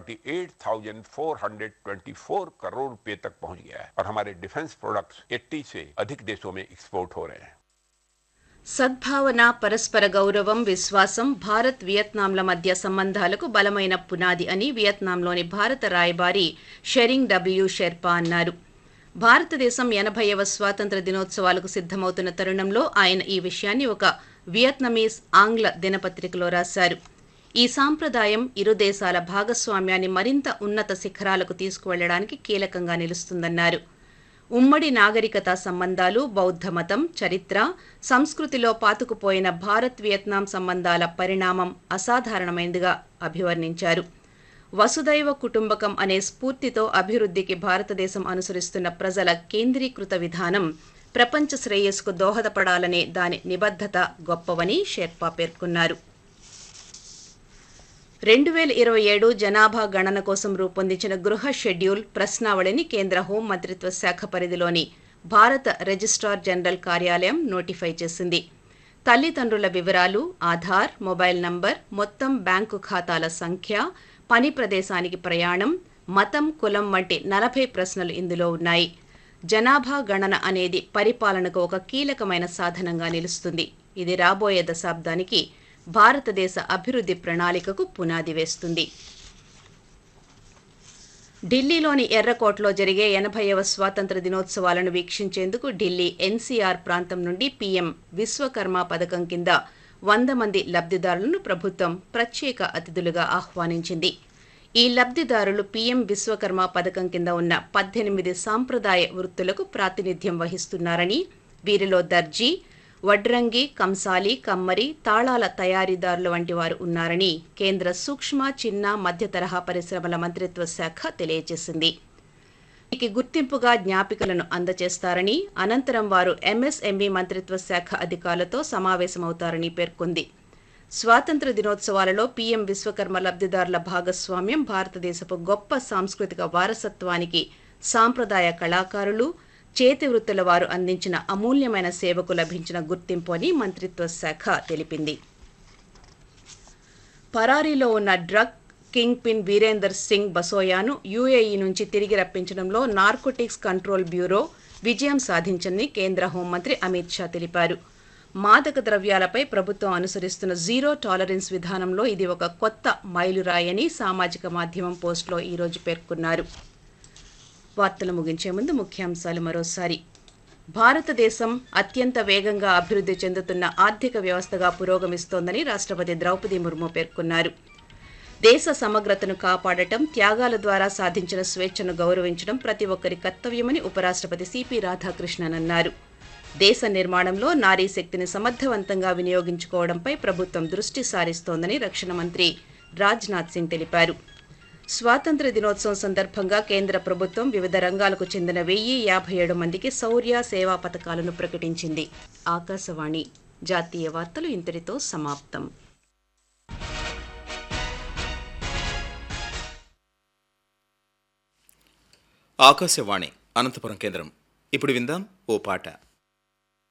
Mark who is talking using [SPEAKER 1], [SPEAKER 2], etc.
[SPEAKER 1] 38,424 करोड़ रुपए तक पहुंच गया है और हमारे डिफेंस प्रोडक्ट्स 80 से अधिक देशों में एक्सपोर्ट हो रहे हैं
[SPEAKER 2] సద్భావన పరస్పర గౌరవం విశ్వాసం భారత్ వియత్నాంల మధ్య సంబంధాలకు బలమైన పునాది అని వియత్నాంలోని భారత రాయబారి షెరింగ్ డబ్ల్యూ షెర్పా అన్నారు భారతదేశం ఎనభైవ స్వాతంత్ర దినోత్సవాలకు సిద్ధమవుతున్న తరుణంలో ఆయన ఈ విషయాన్ని ఒక వియత్నమీస్ ఆంగ్ల దినపత్రికలో రాశారు ఈ సాంప్రదాయం ఇరు దేశాల భాగస్వామ్యాన్ని మరింత ఉన్నత శిఖరాలకు తీసుకువెళ్లడానికి కీలకంగా నిలుస్తుందన్నారు ఉమ్మడి నాగరికత సంబంధాలు బౌద్ధ మతం చరిత్ర సంస్కృతిలో పాతుకుపోయిన భారత్ వియత్నాం సంబంధాల పరిణామం అసాధారణమైనదిగా అభివర్ణించారు వసుదైవ కుటుంబకం అనే స్ఫూర్తితో అభివృద్ధికి భారతదేశం అనుసరిస్తున్న ప్రజల కేంద్రీకృత విధానం ప్రపంచ శ్రేయస్సుకు దోహదపడాలనే దాని నిబద్ధత గొప్పవని షెర్పా పేర్కొన్నారు రెండు వేల ఇరవై ఏడు జనాభా గణన కోసం రూపొందించిన గృహ షెడ్యూల్ ప్రశ్నావళిని కేంద్ర హోం మంత్రిత్వ శాఖ పరిధిలోని భారత రిజిస్ట్రార్ జనరల్ కార్యాలయం నోటిఫై చేసింది తల్లిదండ్రుల వివరాలు ఆధార్ మొబైల్ నంబర్ మొత్తం బ్యాంకు ఖాతాల సంఖ్య పని ప్రదేశానికి ప్రయాణం మతం కులం వంటి నలభై ప్రశ్నలు ఇందులో ఉన్నాయి జనాభా గణన అనేది పరిపాలనకు ఒక కీలకమైన సాధనంగా నిలుస్తుంది ఇది రాబోయే దశాబ్దానికి భారతదేశ అభివృద్ధి ప్రణాళికకు పునాది వేస్తుంది ఢిల్లీలోని ఎర్రకోటలో జరిగే ఎనభైవ స్వాతంత్ర దినోత్సవాలను వీక్షించేందుకు ఢిల్లీ ఎన్సీఆర్ ప్రాంతం నుండి పీఎం విశ్వకర్మ పథకం కింద వంద మంది లబ్ధిదారులను ప్రభుత్వం ప్రత్యేక అతిథులుగా ఆహ్వానించింది ఈ లబ్ధిదారులు పీఎం విశ్వకర్మ పథకం కింద ఉన్న పద్దెనిమిది సాంప్రదాయ వృత్తులకు ప్రాతినిధ్యం వహిస్తున్నారని వీరిలో దర్జీ వడ్రంగి కంసాలి కమ్మరి తాళాల తయారీదారులు వంటి వారు ఉన్నారని కేంద్ర సూక్ష్మ చిన్న మధ్య తరహా పరిశ్రమల మంత్రిత్వ శాఖ తెలియజేసింది వీరికి గుర్తింపుగా జ్ఞాపికలను అందజేస్తారని అనంతరం వారు ఎంఎస్ఎంఈ మంత్రిత్వ శాఖ అధికారులతో సమావేశమవుతారని పేర్కొంది స్వాతంత్ర దినోత్సవాలలో పీఎం విశ్వకర్మ లబ్ధిదారుల భాగస్వామ్యం భారతదేశపు గొప్ప సాంస్కృతిక వారసత్వానికి సాంప్రదాయ కళాకారులు చేతి వృత్తుల వారు అందించిన అమూల్యమైన సేవకు లభించిన గుర్తింపు అని మంత్రిత్వ శాఖ తెలిపింది పరారీలో ఉన్న drug kingpin Virender Singh బసోయాను యూఏఈ నుంచి తిరిగి రప్పించడంలో నార్కోటిక్స్ కంట్రోల్ బ్యూరో విజయం సాధించిందని కేంద్ర హోంమంత్రి అమిత్ షా తెలిపారు మాదక ద్రవ్యాలపై ప్రభుత్వం అనుసరిస్తున్న జీరో టాలరెన్స్ విధానంలో ఇది ఒక కొత్త మైలురాయని సామాజిక మాధ్యమం పోస్టులో ఈరోజు పేర్కొన్నారు వార్తలు ముగించే ముందు ముఖ్యాంశాలు మరోసారి భారతదేశం అత్యంత వేగంగా అభివృద్ధి చెందుతున్న ఆర్థిక వ్యవస్థగా పురోగమిస్తోందని రాష్ట్రపతి ద్రౌపది ముర్ము పేర్కొన్నారు దేశ సమగ్రతను కాపాడటం త్యాగాల ద్వారా సాధించిన స్వేచ్ఛను గౌరవించడం ప్రతి ఒక్కరి కర్తవ్యమని ఉపరాష్ట్రపతి సిపి రాధాకృష్ణన్ అన్నారు దేశ నిర్మాణంలో నారీ శక్తిని సమర్థవంతంగా వినియోగించుకోవడంపై ప్రభుత్వం దృష్టి సారిస్తోందని రక్షణ మంత్రి రాజ్నాథ్ సింగ్ తెలిపారు స్వాతంత్ర దినోత్సవం సందర్భంగా కేంద్ర ప్రభుత్వం వివిధ రంగాలకు చెందిన వెయ్యి యాభై ఏడు మందికి శౌర్య సేవా పథకాలను ప్రకటించింది ఆకాశవాణి జాతీయ వార్తలు ఇంతటితో సమాప్తం
[SPEAKER 3] ఆకాశవాణి అనంతపురం కేంద్రం ఇప్పుడు విందాం ఓ పాట